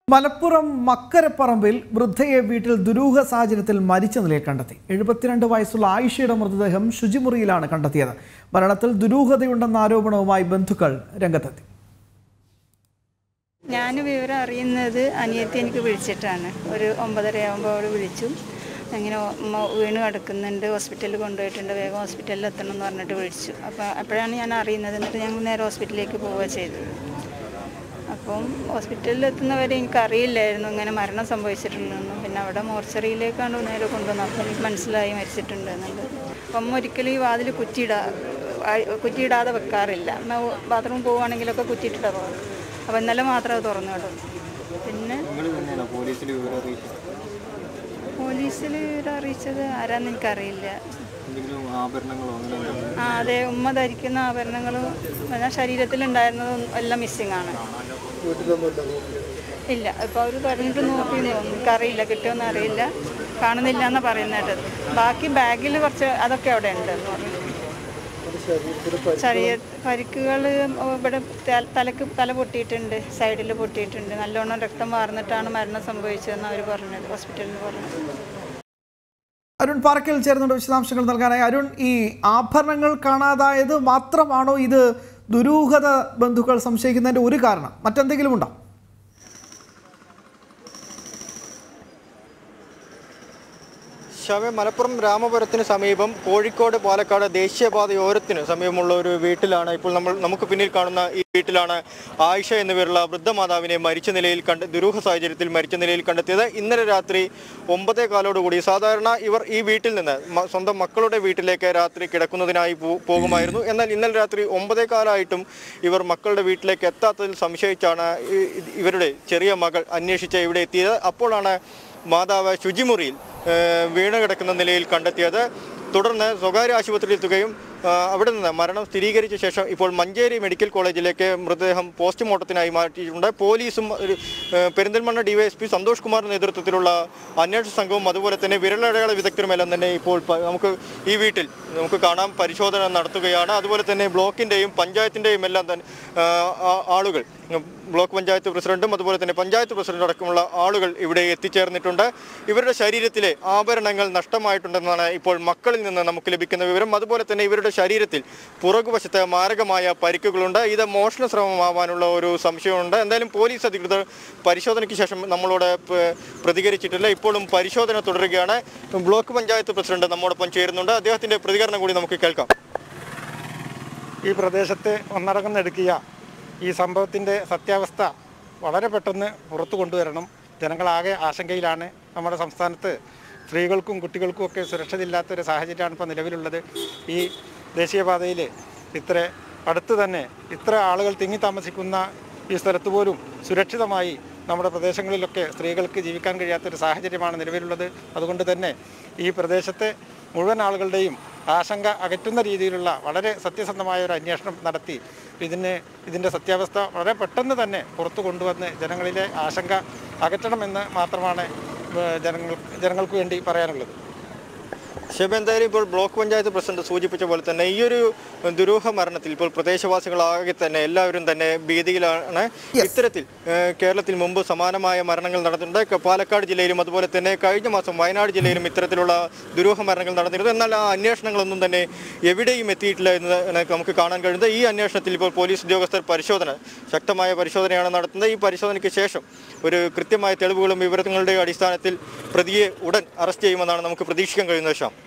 മലപ്പുറം മക്കരപ്പറമ്പിൽ വൃദ്ധയെ വീട്ടിൽ ദുരൂഹ സാഹചര്യത്തിൽ മരിച്ച നിലയിൽ കണ്ടെത്തി എഴുപത്തിരണ്ട് വയസ്സുള്ള ആയിഷയുടെ മൃതദേഹം ശുചിമുറിയിലാണ് കണ്ടെത്തിയത് മരണത്തിൽ ദുരൂഹതയുണ്ടെന്ന ആരോപണവുമായി ബന്ധുക്കൾ രംഗത്തെത്തി ഞാൻ വിവരം അറിയുന്നത് അനിയത്തി എനിക്ക് വിളിച്ചിട്ടാണ് ഒരു ഒമ്പതര ആകുമ്പോൾ അവൾ വിളിച്ചു അങ്ങനെ ഉമ്മ വീണ് കിടക്കുന്നുണ്ട് ഹോസ്പിറ്റലിൽ കൊണ്ടുപോയിട്ടുണ്ട് വേഗം ഹോസ്പിറ്റലിൽ എത്തണം എന്ന് പറഞ്ഞിട്ട് വിളിച്ചു അപ്പോൾ അപ്പോഴാണ് ഞാൻ അറിയുന്നത് എന്നിട്ട് ഞങ്ങൾ നേരെ ഹോസ്പിറ്റലിലേക്ക് പോവുക ചെയ്തത് അപ്പം ഹോസ്പിറ്റലിൽ എത്തുന്നവരെ എനിക്കറിയില്ലായിരുന്നു ഇങ്ങനെ മരണം സംഭവിച്ചിട്ടുണ്ടെന്നും പിന്നെ അവിടെ മോർച്ചറിയിലേക്കാണ് നേരെ കൊണ്ടുവന്നത് അപ്പം എനിക്ക് മനസ്സിലായി മരിച്ചിട്ടുണ്ട് എന്നുള്ളത് അപ്പം അമ്മ ഒരിക്കലും ഈ വാതിൽ കുറ്റിയിടാ ആ- കുറ്റിയിടാതെ വെക്കാറില്ല അമ്മ ബാത്റൂം പോവുകയാണെങ്കിലൊക്കെ കുറ്റിയിട്ടിട്ടാ പോകും അപ്പോൾ ഇന്നലെ മാത്രമേ അത് തുറന്നു വിടും പിന്നെ നിങ്ങൾ തന്നെയാണോ പോലീസിൽ വിവരം അറിയിച്ചത് പോലീസിൽ ഇവരെ അറിയിച്ചത് ആരാന്ന് എനിക്കറിയില്ല എന്തെങ്കിലും ആഭരണങ്ങളോ അങ്ങനെ എന്തെങ്കിലും ആ അതെ ഉമ്മ ധരിക്കുന്ന ആഭരണങ്ങളും എന്നാൽ ശരീരത്തിലുണ്ടായിരുന്നതും എല്ലാം മിസ്സിങ് ആണ് ഇല്ല ഇപ്പോൾ അവർ പറഞ്ഞിട്ട് നോക്കി എനിക്കറിയില്ല കിട്ടുമെന്ന് അറിയില്ല കാണുന്നില്ല എന്ന് പറയുന്ന കേട്ടത് ബാക്കി ബാഗിൽ കുറച്ച് അതൊക്കെ അവിടെ ഉണ്ട് എന്ന് പറഞ്ഞു ശരീര പരിക്കുകൾ ഇവിടെ ത- തലക്ക് തല പൊട്ടിയിട്ടുണ്ട് സൈഡിൽ പൊട്ടിയിട്ടുണ്ട് നല്ലോണം രക്തം വാർന്നിട്ടാണ് മരണം സംഭവിച്ചതെന്ന് അവർ പറഞ്ഞത് ഹോസ്പിറ്റലിൽ പറഞ്ഞത് അരുൺ പാറക്കൽ ചേർന്നുകൊണ്ട് വിശദാംശങ്ങൾ നൽകാനായി അരുൺ ഈ ആഭരണങ്ങൾ കാണാതായത് മാത്രമാണോ ഇത് ദുരൂഹത ബന്ധുക്കൾ സംശയിക്കുന്നതിന്റെ ഒരു കാരണം മറ്റെന്തെങ്കിലും ഉണ്ടോ ശവ മലപ്പുറം രാമപുരത്തിന് സമീപം കോഴിക്കോട് പാലക്കാട് ദേശീയപാതയോരത്തിന് സമീപമുള്ള ഒരു വീട്ടിലാണ് ഇപ്പോൾ നമ്മൾ നമുക്ക് പിന്നിൽ കാണുന്ന ഈ വീട്ടിലാണ് ആയിഷ എന്ന പേരുള്ള വൃദ്ധമാതാവിനെ മരിച്ച നിലയിൽ കണ്ട് ദുരൂഹ സാഹചര്യത്തിൽ മരിച്ച നിലയിൽ കണ്ടെത്തിയത് ഇന്നലെ രാത്രി ഒമ്പതേ കാലോടുകൂടി സാധാരണ ഇവർ ഈ വീട്ടിൽ നിന്ന് മ- സ്വന്തം മക്കളുടെ വീട്ടിലേക്ക് രാത്രി കിടക്കുന്നതിനായി പോ- പോകുമായിരുന്നു എന്നാൽ ഇന്നലെ രാത്രി ഒമ്പതേ കാലമായിട്ടും ഇവർ മക്കളുടെ വീട്ടിലേക്ക് എത്താത്തതിൽ സംശയിച്ചാണ് ഈ- ഇവരുടെ ചെറിയ മകൾ അന്വേഷിച്ച് ഇവിടെ എത്തിയത് അപ്പോഴാണ് മാതാവ് ശുചിമുറിയിൽ ഏഹ്, വീണ് കിടക്കുന്ന നിലയിൽ കണ്ടെത്തിയത് തുടർന്ന് സ്വകാര്യ ആശുപത്രിയിൽ എത്തുകയും ആ, അവിടെ നിന്ന് മരണം സ്ഥിരീകരിച്ച ശേഷം ഇപ്പോൾ മഞ്ചേരി മെഡിക്കൽ കോളേജിലേക്ക് മൃതദേഹം പോസ്റ്റ്മോർട്ടത്തിനായി മാറ്റിയിട്ടുണ്ട് പോലീസും ഒരു, ഏഹ്, പെരിന്തൽമണ്ണ ഡിവൈഎസ്പി സന്തോഷ് കുമാറിന്റെ നേതൃത്വത്തിലുള്ള അന്വേഷണ സംഘവും അതുപോലെ തന്നെ വിരലടയാള വിദഗ്ധരുമെല്ലാം തന്നെ ഇപ്പോൾ പ- നമുക്ക് ഈ വീട്ടിൽ നമുക്ക് കാണാം പരിശോധന നടത്തുകയാണ് അതുപോലെ തന്നെ ബ്ലോക്കിന്റെയും പഞ്ചായത്തിന്റെയും എല്ലാം തന്നെ ആ, ആ- ആളുകൾ ബ്ലോക്ക് പഞ്ചായത്ത് പ്രസിഡന്റും അതുപോലെ തന്നെ പഞ്ചായത്ത് പ്രസിഡന്റ് അടക്കമുള്ള ആളുകൾ ഇവിടെ എത്തിച്ചേർന്നിട്ടുണ്ട് ഇവരുടെ ശരീരത്തിലെ ആഭരണങ്ങൾ നഷ്ടമായിട്ടുണ്ടെന്നാണ് ഇപ്പോൾ മക്കളിൽ നിന്ന് നമുക്ക് ലഭിക്കുന്ന വിവരം അതുപോലെ തന്നെ ഇവരുടെ ശരീരത്തിൽ പുറകുവശത്ത് മാരകമായ പരിക്കുകളുണ്ട് ഇത് മോഷണ ശ്രമമാവാനുള്ള ഒരു സംശയമുണ്ട് എന്തായാലും പോലീസ് അധികൃതർ പരിശോധനയ്ക്ക് ശേഷം നമ്മളോട് പ- പ്രതികരിച്ചിട്ടില്ല ഇപ്പോഴും പരിശോധന തുടരുകയാണ് ബ്ലോക്ക് പഞ്ചായത്ത് പ്രസിഡന്റ് നമ്മോടൊപ്പം ചേരുന്നുണ്ട് അദ്ദേഹത്തിന്റെ പ്രതികരണം കൂടി നമുക്ക് കേൾക്കാം ഈ പ്രദേശത്ത് ഒന്നടങ്കം ഈ സംഭവത്തിൻ്റെ സത്യാവസ്ഥ വളരെ പെട്ടെന്ന് പുറത്തു കൊണ്ടുവരണം ജനങ്ങളാകെ ആശങ്കയിലാണ് നമ്മുടെ സംസ്ഥാനത്ത് സ്ത്രീകൾക്കും കുട്ടികൾക്കും ഒക്കെ സുരക്ഷിതയില്ലാത്തൊരു സാഹചര്യമാണ് ഇപ്പോൾ നിലവിലുള്ളത് ഈ ദേശീയപാതയിൽ ഇത്ര അടുത്ത് തന്നെ ഇത്ര ആളുകൾ തിങ്ങി താമസിക്കുന്ന ഈ സ്ഥലത്ത് പോലും സുരക്ഷിതമായി നമ്മുടെ പ്രദേശങ്ങളിലൊക്കെ സ്ത്രീകൾക്ക് ജീവിക്കാൻ കഴിയാത്തൊരു സാഹചര്യമാണ് നിലവിലുള്ളത് അതുകൊണ്ട് തന്നെ ഈ പ്രദേശത്തെ മുഴുവൻ ആളുകളുടെയും ആശങ്ക അകറ്റുന്ന രീതിയിലുള്ള വളരെ സത്യസന്ധമായ ഒരു അന്വേഷണം നടത്തി ഇതിന് ഇതിൻ്റെ സത്യാവസ്ഥ വളരെ പെട്ടെന്ന് തന്നെ പുറത്തു കൊണ്ടുവന്ന് ജനങ്ങളിലെ ആശങ്ക അകറ്റണമെന്ന് മാത്രമാണ് ഏഹ്, ജനങ്ങൾ ജനങ്ങൾക്ക് വേണ്ടി പറയാനുള്ളത് ശിവ എന്തായാലും ഇപ്പോൾ ബ്ലോക്ക് പഞ്ചായത്ത് പ്രസിഡന്റ് സൂചിപ്പിച്ച പോലെ തന്നെ ഈ ഒരു ദുരൂഹ മരണത്തിൽ ഇപ്പോൾ പ്രദേശവാസികളാകെ തന്നെ എല്ലാവരും തന്നെ ഭീതിയിലാണ് ഇത്തരത്തിൽ ഏഹ്, കേരളത്തിൽ മുമ്പ് സമാനമായ മരണങ്ങൾ നടന്നിട്ടുണ്ട് ക- പാലക്കാട് ജില്ലയിലും അതുപോലെ തന്നെ കഴിഞ്ഞ മാസം വയനാട് ജില്ലയിലും ഇത്തരത്തിലുള്ള ദുരൂഹ മരണങ്ങൾ നടന്നിരുന്നു എന്നാൽ ആ അന്വേഷണങ്ങളൊന്നും തന്നെ എവിടെയും എത്തിയിട്ടില്ല എന്ന് നമുക്ക് കാണാൻ കഴിയുന്നത് ഈ അന്വേഷണത്തിൽ ഇപ്പോൾ പോലീസ് ഉദ്യോഗസ്ഥർ പരിശോധന ശക്തമായ പരിശോധനയാണ് നടത്തുന്നത് ഈ പരിശോധനയ്ക്ക് ശേഷം ഒരു കൃത്യമായ തെളിവുകളും വിവരങ്ങളുടെയും അടിസ്ഥാനത്തിൽ പ്രതിയെ ഉടൻ അറസ്റ്റ് ചെയ്യുമെന്നാണ് നമുക്ക് പ്രതീക്ഷിക്കാൻ കഴിയുന്നത് ശ്യാം